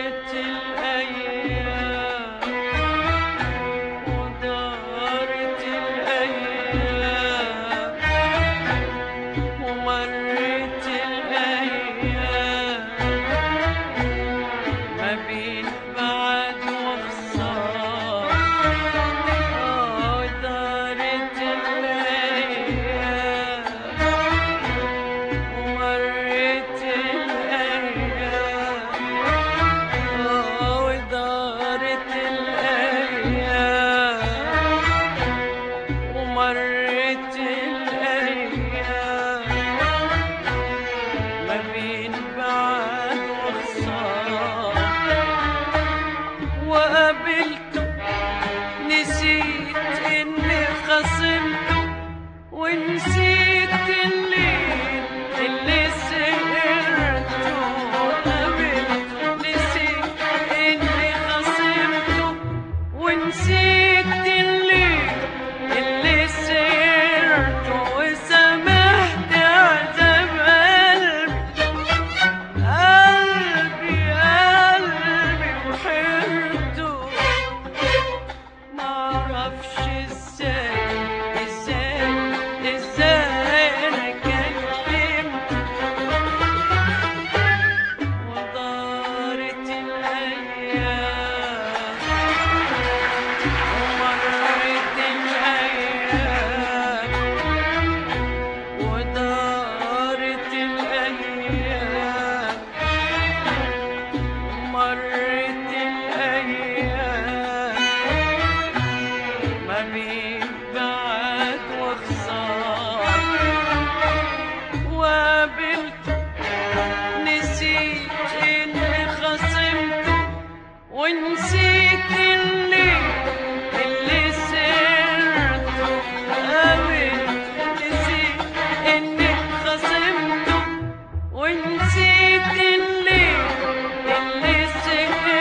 ونسيت اللي اللي سهرته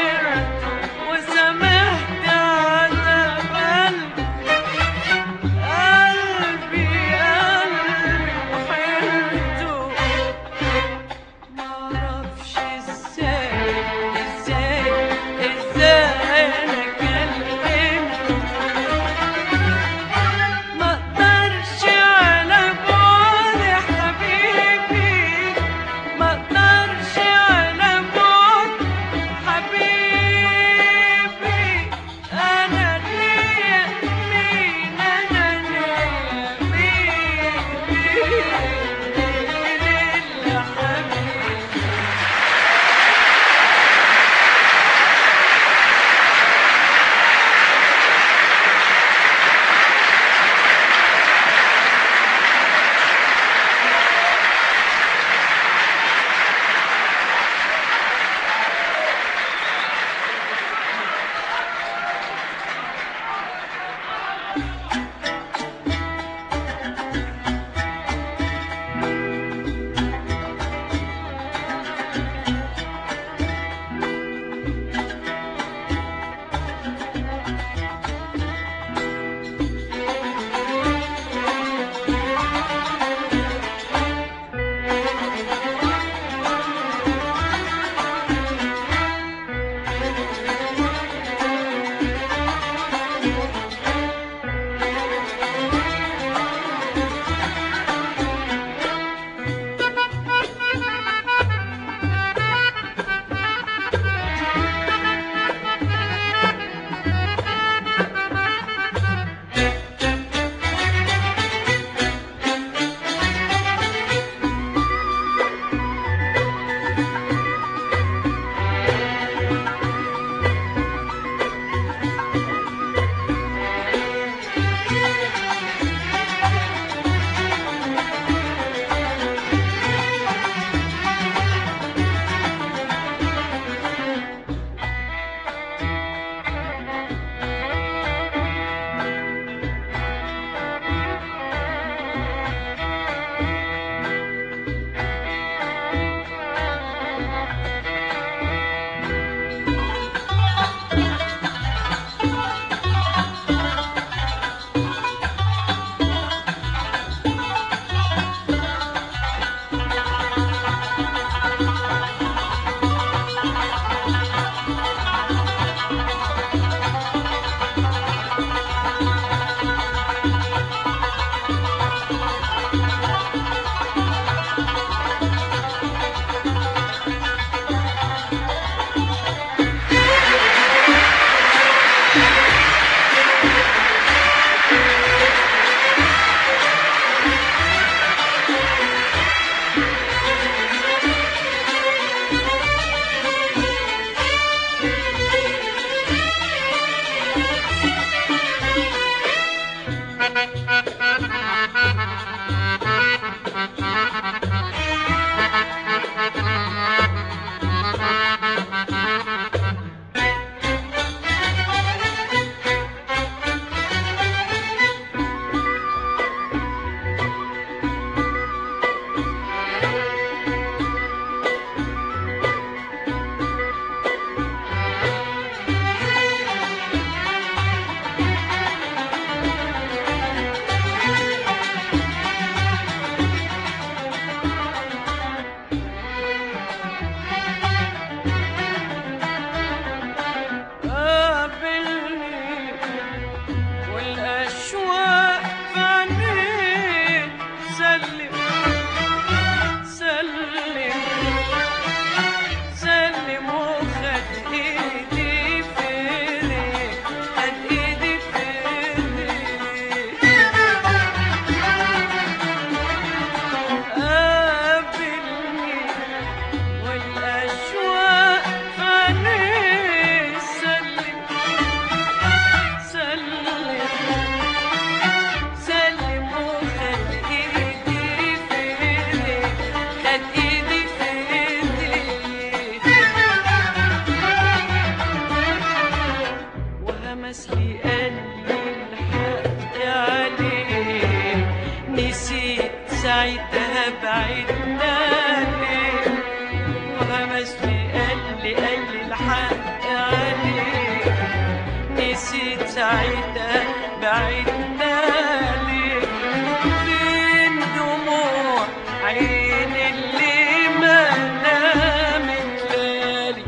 ساعتها بعدنا ليه فين دموع عين اللي ما نامت ليالي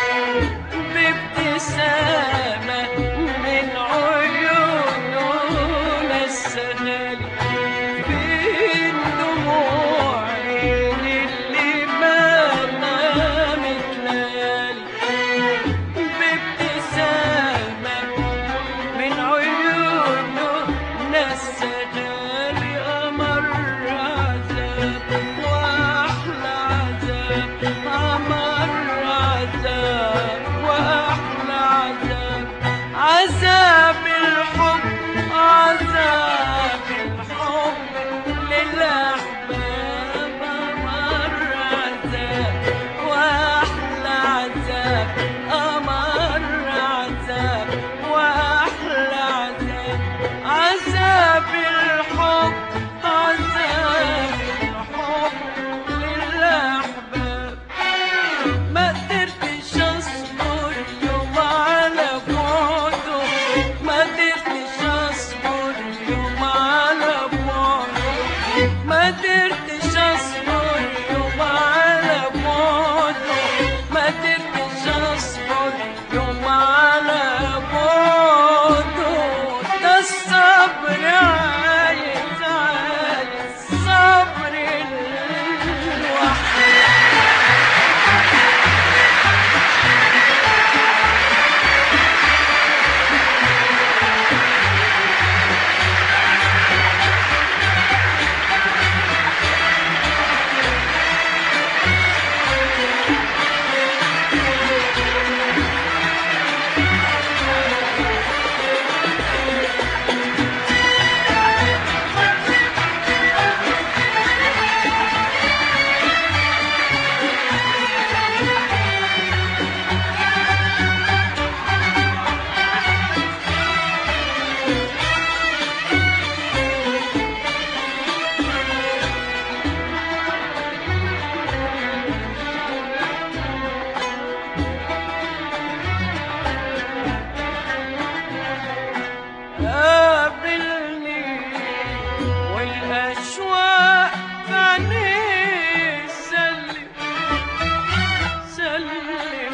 بابتسامة من عيونه السهالي فين دموع عين اللي ما نامت ليالي بابتسامة من عيونه ناس غالي أمر عذاب وأحلى عذاب أمر عذاب وأحلى عذاب عذاب الحب عذاب الحب للأحباب أمر عذاب وأحلى عذاب أمر عذاب وأحلى عذاب عذاب الحب عذاب الحب للأحباب ما قدرتش اصبر يوم على بعده ما قدرتش اصبر يوم على بعده ما قدرتش اصبر يوم على بعده ما قدرتش اصبر يوم على بعده ده الصبر عايز عايز صبر الوحيد قابلني والأشواق في عينيه سلم سلم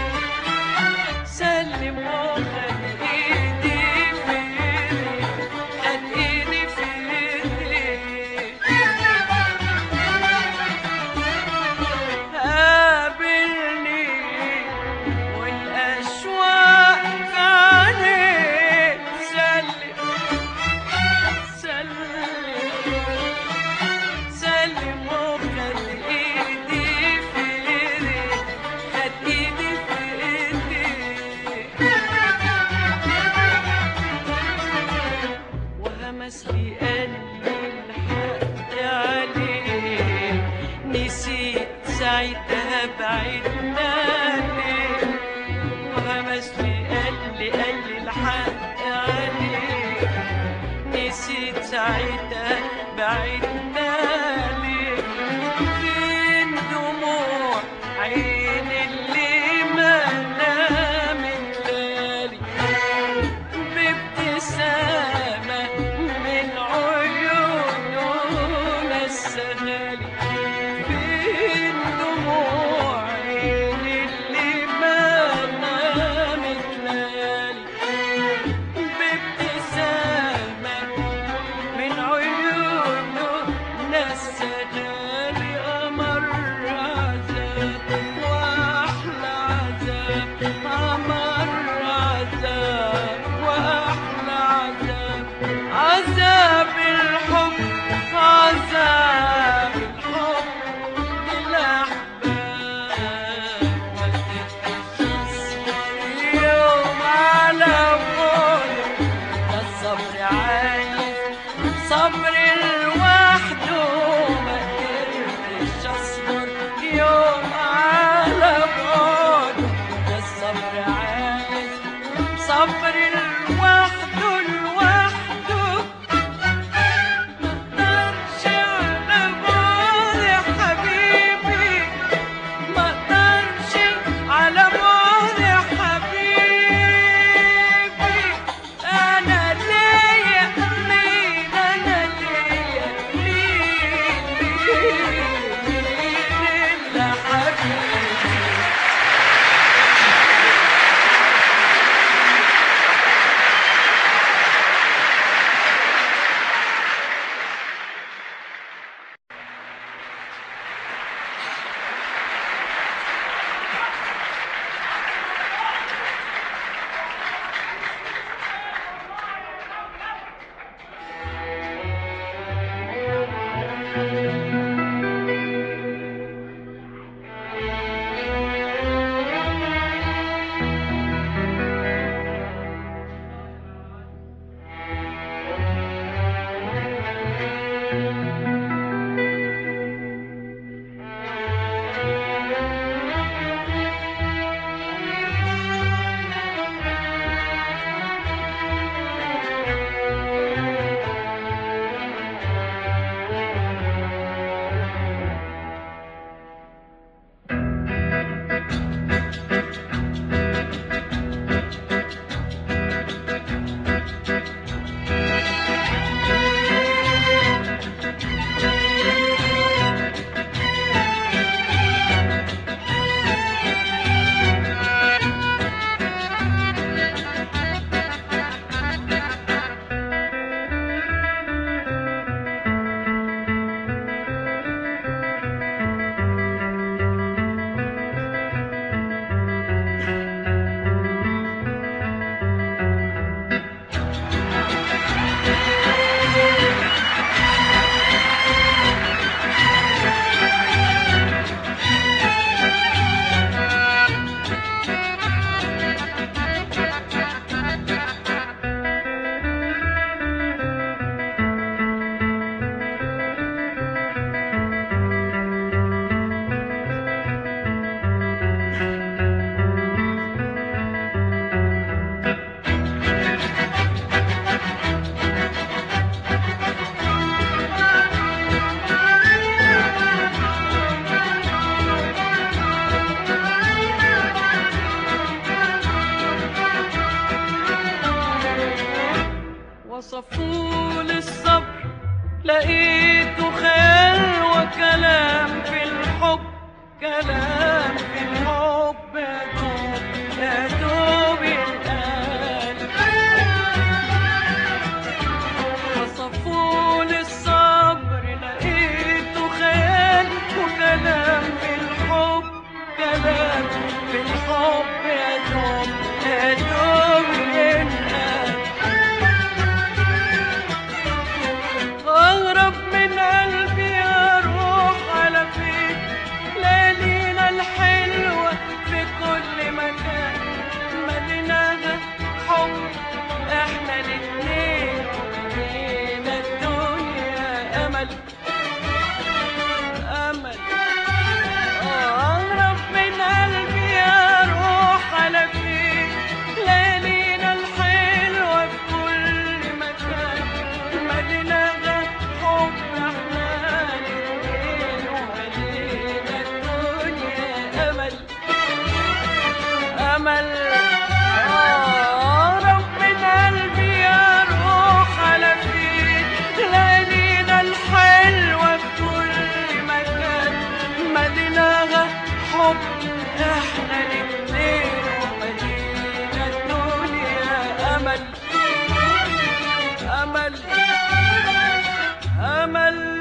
سلم وخد ايدي في ايدي خد ايدي في ايدي قابلني والأشواق في عينيه سلم سلم سلم وخد ايدي في ايدي خد ايدي في ايدي وهمس لي قلبي الحق عليه نسيت ساعتها بعدنا ليه وهمس لي قلبي قال لي الحق عليه نسيت ساعتها بعدنا ليه فين دموع عين اللي ما نامت ليالي بابتسامة من عيونه السهالي فين دموع عين اللي ما نامت ليالي بابتسامة من عيونه ناس غالي أمر عذاب وأحلى عذاب أمر عذاب وأحلى عذاب عذاب الحب عذاب الحب للأحباب ما تفتش يوم على موت ده الصبر عايز صبر لوحده ما قدرتش اصبر يوم على بعده ده الصبر عايز صبر لوحده لوحده مقدرش على بعد يا حبيبي مقدرش على بعد يا حبيبي وصفوا للصبر لقيته خيال وكلام في الحب كلام في الحب يا دوب يا دوب ينقال وصفوا للصبر لقيته خيال وكلام في الحب كلام في الحب يا دوب يا دوب ينقال أغرب من قلبي أروح على فين ليالينا الحلوة في كل مكان مدينة حب احنا الاتنين لينا الدنيا أمل أمل أغرب من قلبي أروح على فين ليالينا الحلوة في كل مكان مدينة حب احنا الاتنين ومدينة الدنيا أمل أمل أقرب من قلبي أروح على فين ليالينا الحلوة في كل مكان مدينة حب احنا الاتنين ومدينة الدنيا أمل أمل أمل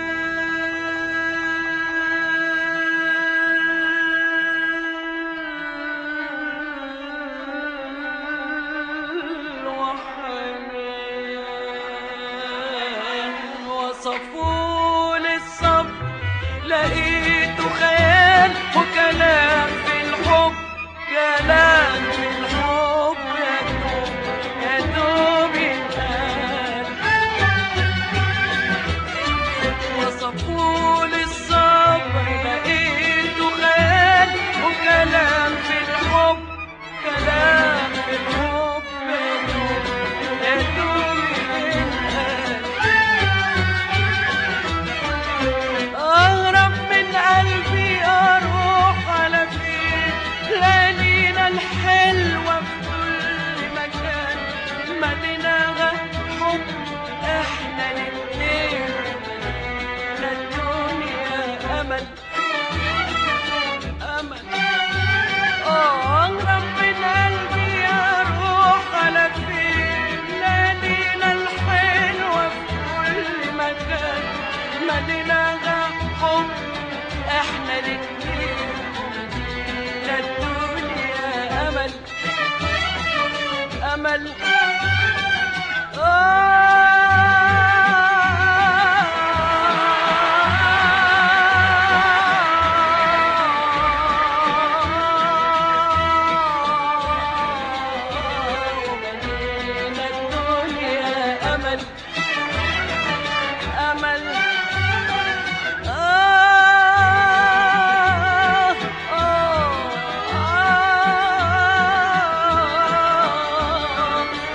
وحنان وصفوا للصبر لقيته خيال وكلام في الحب كلام في الحب يا دوب يا دوب يتقال وصفوا للصبر لقيته خيال وكلام في الحب كلام في الحب يا دوب يا دوب يتقال أهرب من قلبي أروح على فين ليالينا الحلوة في كل مكان مدينة حب احنا الاتنين مدينة الدنيا أمل أمل آه، أهرب من قلبي أروح على فين ليالينا الحلوة في كل مكان مدينة حب احنا الاتنين مدينة الدنيا أمل أمل ومدينة الدنيا أمل أمل آه آه آه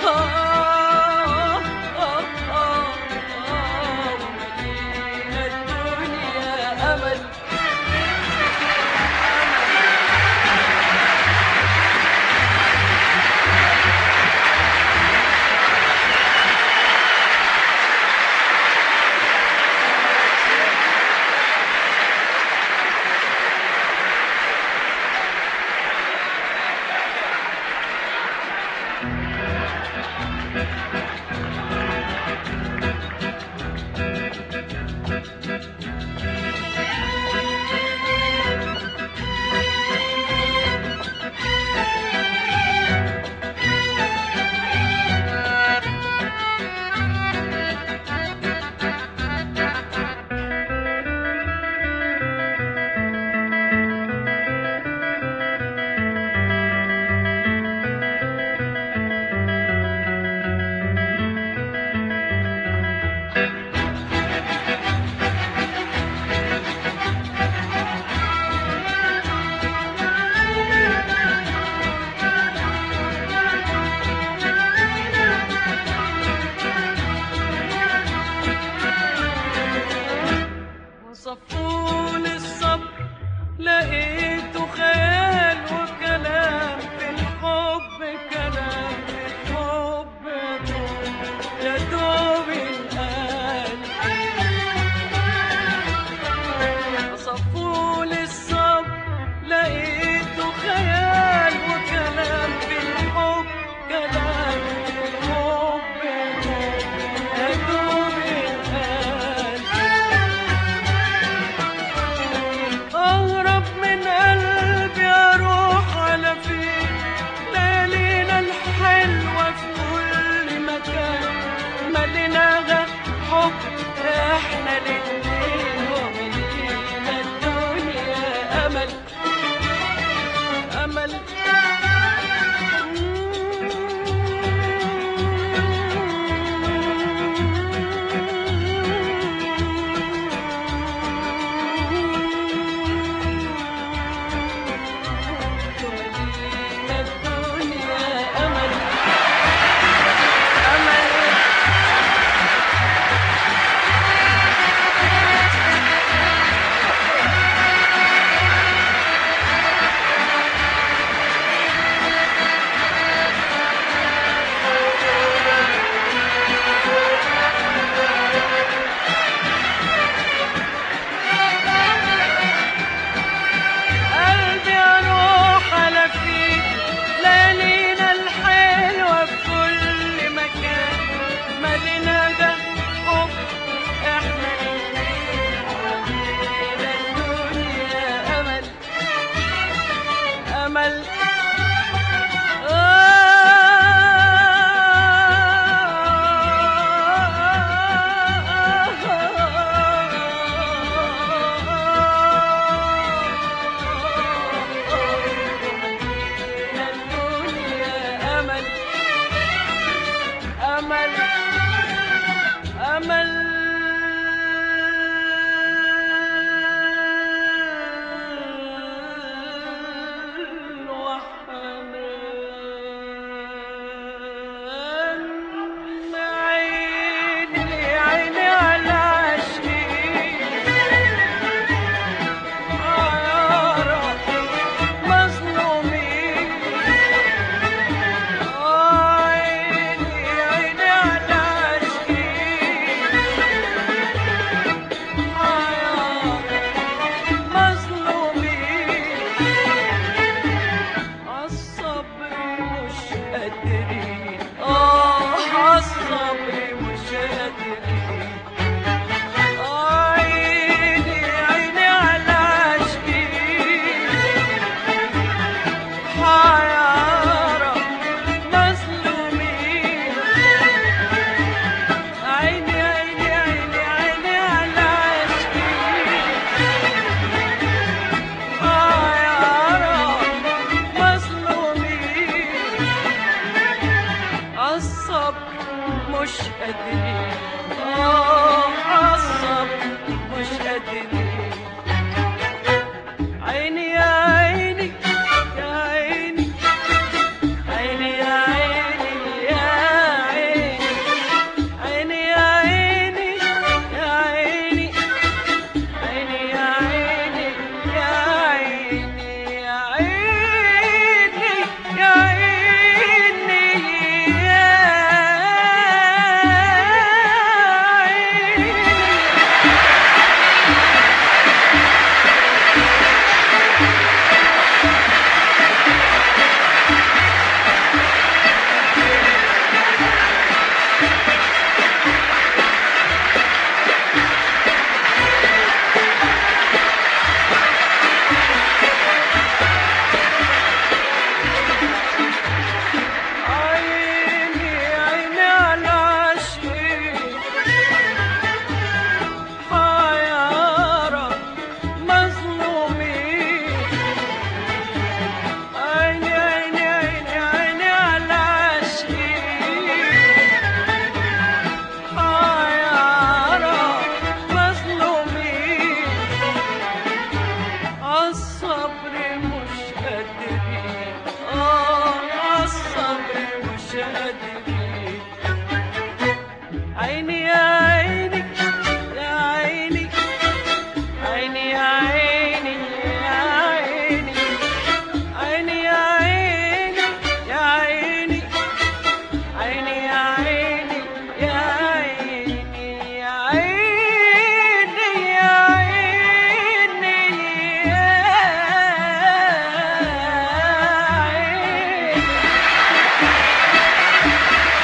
قادرين اه عالصبر مش قادرين عيني عيني على عشقي حيارى مظلومين عيني عيني عيني عيني على عشقي حيارى مظلومين عالصبر مش قادرين اه عالصبر مش قادرين عيني يا عيني يا عيني عيني يا عيني يا عيني عيني يا عيني يا عيني عيني يا عيني يا عيني يا عيني يا عيني يا عيني عيني عيني على عشقي حيارى مظلومين عيني عيني عيني عيني على عشقي حيارى مظلومين عالصبر مش قادرين اه عالصبر مش قادرين عيني يا عيني يا عيني عيني يا عيني يا عيني عيني يا عيني يا عيني عيني يا عيني يا عيني يا عيني يا عيني يا عيني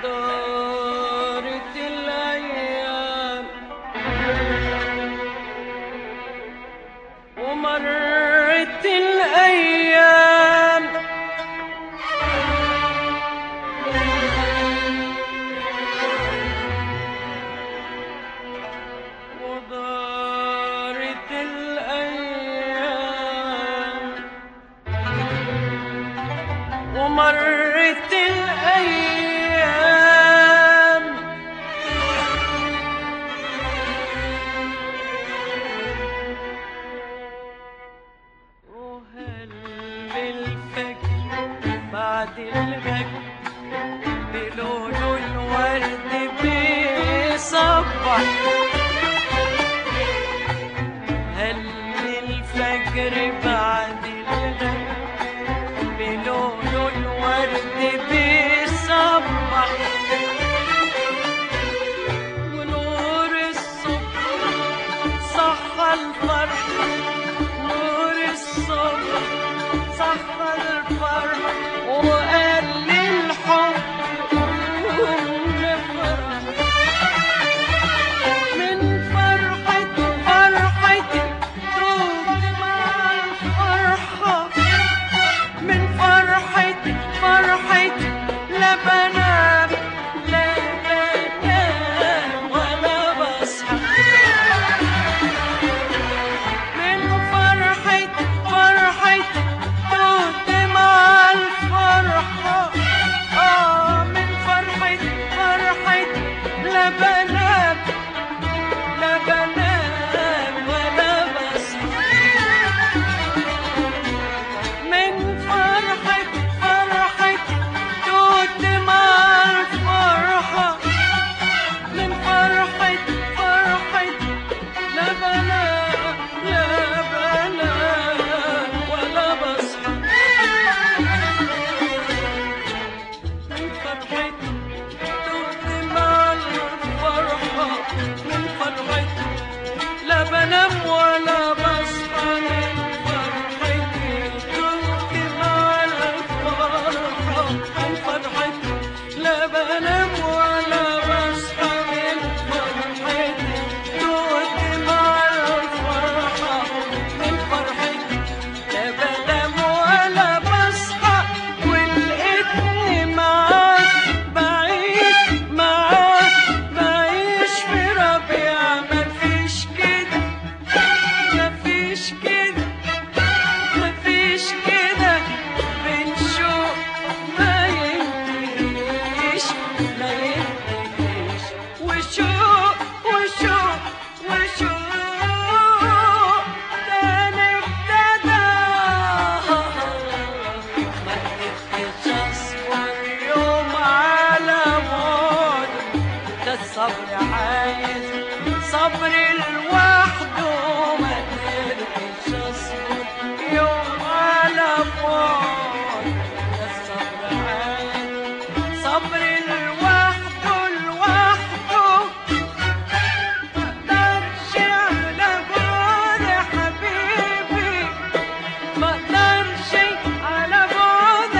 ودارت الأيام ومرت الأيام ودارت الأيام ومرت الأيام وهل بالفجر بعد الفجر بلون الورد بيصبح هل الفجر بعد الفجر بلون الورد بيصبح ونور الصبح صحى الفرح نور الصبح صحى الفرح وقال للحب قوم نفرح من فرحة فرحتي دوب مع الفرحة من فرحتي فرحتي لا بنام لا بنام ولا بصحى من فرحتي فرحتي دوب مع الفرحة آه من فرحتي فرحتي لا بنام لا بنام ولا بصحى من فرحة فرحة توت مع الفرحة من فرحة فرحة لا بنام لا بنام ولا بصحى من فرحة توت مع الفرحة من فرحة لا بنام ولا بصحى من فرحتي كنت مع الفرحة من فرحتي لا بنام ولا بصحى من فرحتي كنت مع الفرحة من فرحتي لا بنام ولا بصحى ولقيتني معاك بعيش معاك بعيش في ربيع مفيش كده مفيش كده مفيش كده بنشوف ما ينتهيش ما ينتهيش وشوق وشوق وشوق تاني ابتدى ما قدرتش اصبر يوم على موت ده الصبر عايز صبر لوحده ما قدرتش اصبر يوم على موت ده الصبر عايز صبر لوحده لوحده مقدرش على بعد حبيبي مقدرش على بعد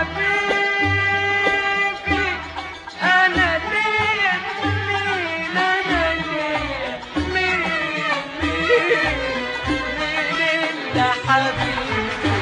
حبيبي انا ليا مين انا ليا مين مين مين الا حبيبي